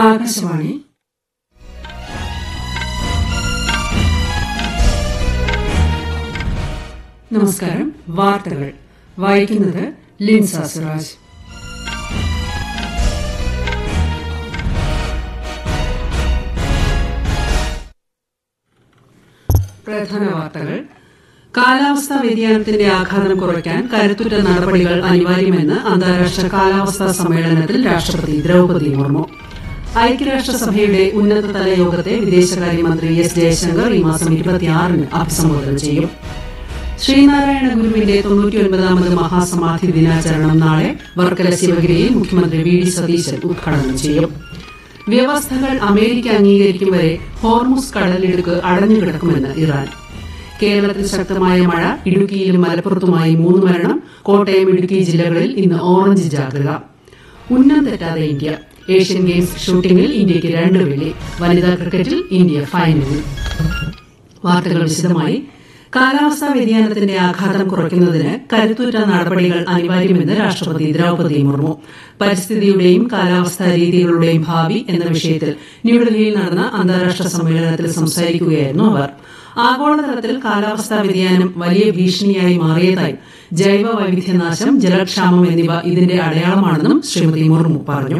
ആകാശവാണി നമസ്കാരം വാർത്തകൾ വായിക്കുന്നത് ലിൻസ സിറാജ് പ്രധാന വാർത്തകൾ കാലാവസ്ഥാ വ്യതിയാനത്തിന്റെ ആഘാതം കുറയ്ക്കാൻ കരുത്തുറ്റ നടപടികൾ അനിവാര്യമെന്ന് അന്താരാഷ്ട്ര കാലാവസ്ഥാ സമ്മേളനത്തിൽ രാഷ്ട്രപതി ദ്രൌപദി മുർമു ഐക്യരാഷ്ട്രസഭയുടെ ഉന്നതതല യോഗത്തെ വിദേശകാര്യമന്ത്രി എസ് ജയശങ്കർ ഈ മാസം ഇരുപത്തിയാറിന് അഭിസംബോധന ചെയ്യും ശ്രീനാരായണ ഗുരുവിന്റെ തൊണ്ണൂറ്റിയൊൻപതാമത് മഹാസമാധി ദിനാചരണം നാളെ വർക്കല ശിവഗിരിയിൽ മുഖ്യമന്ത്രി വി ഡി സതീശൻ ഉദ്ഘാടനം ചെയ്യും വ്യവസ്ഥകൾ അമേരിക്ക അംഗീകരിക്കും വരെ ഹോർമുസ് കടലിടുക്ക് അടഞ്ഞുകിടക്കുമെന്ന് ഇറാൻ കേരളത്തിൽ ശക്തമായ മഴ ഇടുക്കിയിലും മലപ്പുറത്തുമായി മൂന്ന് മരണം കോട്ടയം ഇടുക്കി ജില്ലകളിൽ ഇന്ന് ഓറഞ്ച് ജാഗ്രത ഉന്നം തെറ്റാതെ ഇന്ത്യ ഏഷ്യൻ ഗെയിംസ് ഷൂട്ടിംഗിൽ ഇന്ത്യയ്ക്ക് രണ്ട് വെള്ളി വനിതാ ക്രിക്കറ്റിൽ ഇന്ത്യ ഫൈനലിൽ വാർത്തകൾ വിശദമായി കാലാവസ്ഥാ വ്യതിയാനത്തിന്റെ ആഘാതം കുറയ്ക്കുന്നതിന് കരുത്തുറ്റ നടപടികൾ അനിവാര്യമെന്ന് രാഷ്ട്രപതി ദ്രൌപദി മുർമു പരിസ്ഥിതിയുടെയും കാലാവസ്ഥാ രീതികളുടെയും ഭാവി എന്ന വിഷയത്തിൽ ന്യൂഡൽഹിയിൽ നടന്ന അന്താരാഷ്ട്ര സമ്മേളനത്തിൽ സംസാരിക്കുകയായിരുന്നു അവർ ആഗോളതലത്തിൽ കാലാവസ്ഥാ വ്യതിയാനം വലിയ ഭീഷണിയായി മാറിയതായും ജൈവ വൈവിധ്യനാശം ജലക്ഷാമം എന്നിവ ഇതിന്റെ അടയാളമാണെന്നും ശ്രീമതി മുർമു പറഞ്ഞു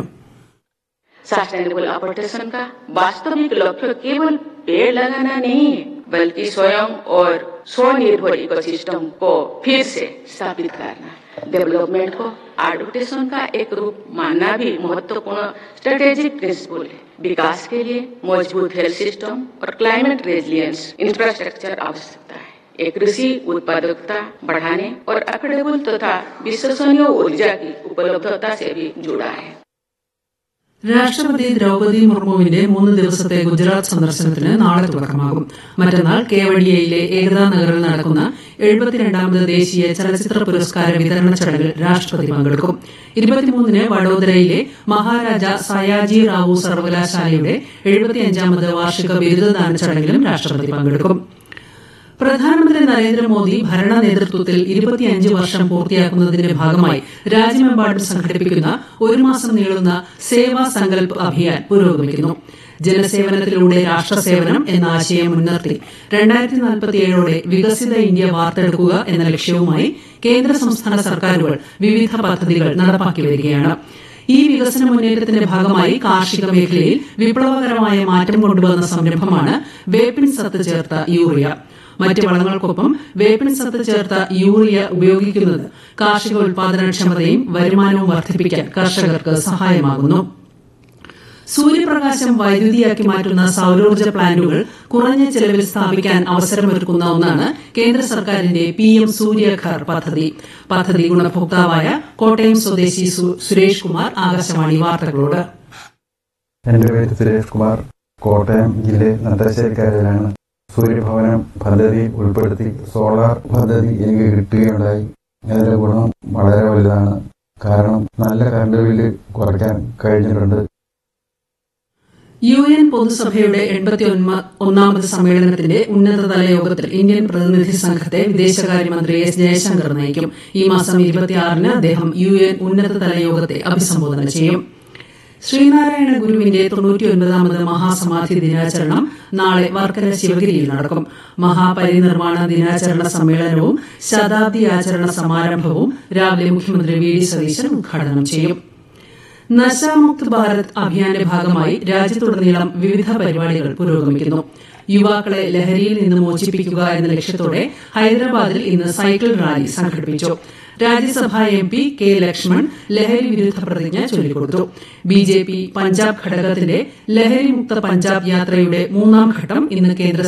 सस्टेनेबल अपोर्टेशन का वास्तविक लक्ष्य केवल पेड़ लगाना नहीं है बल्कि स्वयं और स्वनिर्भर इकोसिस्टम को फिर से स्थापित करना डेवलपमेंट को एडप्टेशन का एक रूप मानना भी महत्वपूर्ण स्ट्रेटेजिक प्रिंसिपल है विकास के लिए मजबूत हेल्थ सिस्टम और क्लाइमेट रेजिलियंस इंफ्रास्ट्रक्चर आवश्यकता है एक कृषि उत्पादकता बढ़ाने और अफोर्डेबल तथा विश्वसनीय ऊर्जा की उपलब्धता से भी जुड़ा है രാഷ്ട്രപതി ദ്രൌപദി മുർമുവിന്റെ മൂന്ന് ദിവസത്തെ ഗുജറാത്ത് സന്ദർശനത്തിന് നാളെ തുടക്കമാകും മറ്റന്നാൾ കേവഡിയയിലെ ഏകതാ നഗറിൽ നടക്കുന്ന എഴുപത്തിരണ്ടാമത് ദേശീയ ചലച്ചിത്ര പുരസ്കാര വിതരണ ചടങ്ങിൽ രാഷ്ട്രപതി പങ്കെടുക്കും ഇരുപത്തിമൂന്നിന് വഡോദരയിലെ മഹാരാജ സയാജി റാവു സർവകലാശാലയുടെ എഴുപത്തിയഞ്ചാമത് വാർഷിക ബിരുദദാന ചടങ്ങിലും രാഷ്ട്രപതി പങ്കെടുക്കും പ്രധാനമന്ത്രി നരേന്ദ്രമോദി ഭരണ നേതൃത്വത്തിൽ ഇരുപത്തിയഞ്ച് വർഷം പൂർത്തിയാക്കുന്നതിന്റെ ഭാഗമായി രാജ്യമെമ്പാടും സംഘടിപ്പിക്കുന്ന ഒരു മാസം നീളുന്ന സേവാ സങ്കൽപ് അഭിയാൻ പുരോഗമിക്കുന്നു ജനസേവനത്തിലൂടെ രാഷ്ട്രസേവനം എന്ന ആശയം മുൻനിർത്തി രണ്ടായിരത്തി നാൽപ്പത്തിയേഴോടെ വികസിത ഇന്ത്യ വാർത്തെടുക്കുക എന്ന ലക്ഷ്യവുമായി കേന്ദ്ര സംസ്ഥാന സർക്കാരുകൾ വിവിധ പദ്ധതികൾ നടപ്പാക്കി വരികയാണ് ഈ വികസന മുന്നേറ്റത്തിന്റെ ഭാഗമായി കാർഷിക മേഖലയിൽ വിപ്ലവകരമായ മാറ്റം കൊണ്ടുവന്ന സംരംഭമാണ് വേപ്പിൻ സത്ത് ചേർത്ത യൂറിയ മറ്റ് വളങ്ങൾക്കൊപ്പം വേപ്പിൻ സത്ത് ചേർത്ത യൂറിയ ഉപയോഗിക്കുന്നത് കാർഷിക ഉൽപാദനക്ഷമതയും വരുമാനവും വർദ്ധിപ്പിക്കാൻ കർഷകർക്ക് സഹായമാകുന്നു സൂര്യപ്രകാശം വൈദ്യുതിയാക്കി മാറ്റുന്ന സൌരോർജ്ജ പ്ലാന്റുകൾ കുറഞ്ഞ ചെലവിൽ സ്ഥാപിക്കാൻ അവസരമൊരുക്കുന്ന ഒന്നാണ് കേന്ദ്ര സർക്കാരിന്റെ പി എം സൂര്യഘർ പദ്ധതി പദ്ധതി ഗുണഭോക്താവായ കോട്ടയം സ്വദേശി സുരേഷ് കുമാർ ആകാശവാണി വാർത്തകളോട് എൻ്റെ പേര് സുരേഷ് കുമാർ കോട്ടയം ജില്ലയിൽ നട്ടശ്ശേരിക്കാരിലാണ് സൂര്യഭവനം പദ്ധതി ഉൾപ്പെടുത്തി സോളാർ പദ്ധതി എനിക്ക് കിട്ടുകയുണ്ടായി അതിന്റെ ഗുണം വളരെ വലുതാണ് കാരണം നല്ല കറണ്ട് ബില്ല് കുറയ്ക്കാൻ കഴിഞ്ഞിട്ടുണ്ട് യു എൻ പൊതുസഭയുടെ എൺപത്തി ഒന്നാമത് സമ്മേളനത്തിന്റെ ഉന്നതതല യോഗത്തിൽ ഇന്ത്യൻ പ്രതിനിധി സംഘത്തെ വിദേശകാര്യമന്ത്രി എസ് ജയശങ്കർ നയിക്കും ഈ മാസം ഇരുപത്തിയാറിന് അദ്ദേഹം യു എൻ ഉന്നതതല യോഗത്തെ അഭിസംബോധന ചെയ്യും ശ്രീനാരായണ ഗുരുവിന്റെ തൊണ്ണൂറ്റിയൊൻപതാമത് മഹാസമാധി ദിനാചരണം നാളെ വർക്കല ശിവഗിരിയിൽ നടക്കും മഹാപരിനിർമ്മാണ ദിനാചരണ സമ്മേളനവും ശതാബ്ദി ആചരണ സമാരംഭവും രാവിലെ മുഖ്യമന്ത്രി വി ഡി സതീശൻ ഉദ്ഘാടനം ചെയ്യും നശാമുക്ത് ഭാരത് അഭിയാന്റെ ഭാഗമായി രാജ്യത്തുടനീളം വിവിധ പരിപാടികൾ പുരോഗമിക്കുന്നു യുവാക്കളെ ലഹരിയിൽ നിന്ന് മോചിപ്പിക്കുക എന്ന ലക്ഷ്യത്തോടെ ഹൈദരാബാദിൽ ഇന്ന് സൈക്കിൾ റാലി സംഘടിപ്പിച്ചു Rajya Sabha M P K Laxman ലഹരി വിരുദ്ധ പ്രതിജ്ഞ ചൊല്ലിക്കൊടുത്തു ബി ജെ പി പഞ്ചാബ് ഘടകത്തിന്റെ ലഹരി മുക്ത പഞ്ചാബ് യാത്രയുടെ മൂന്നാം ഘട്ടം ഇന്ന് കേന്ദ്ര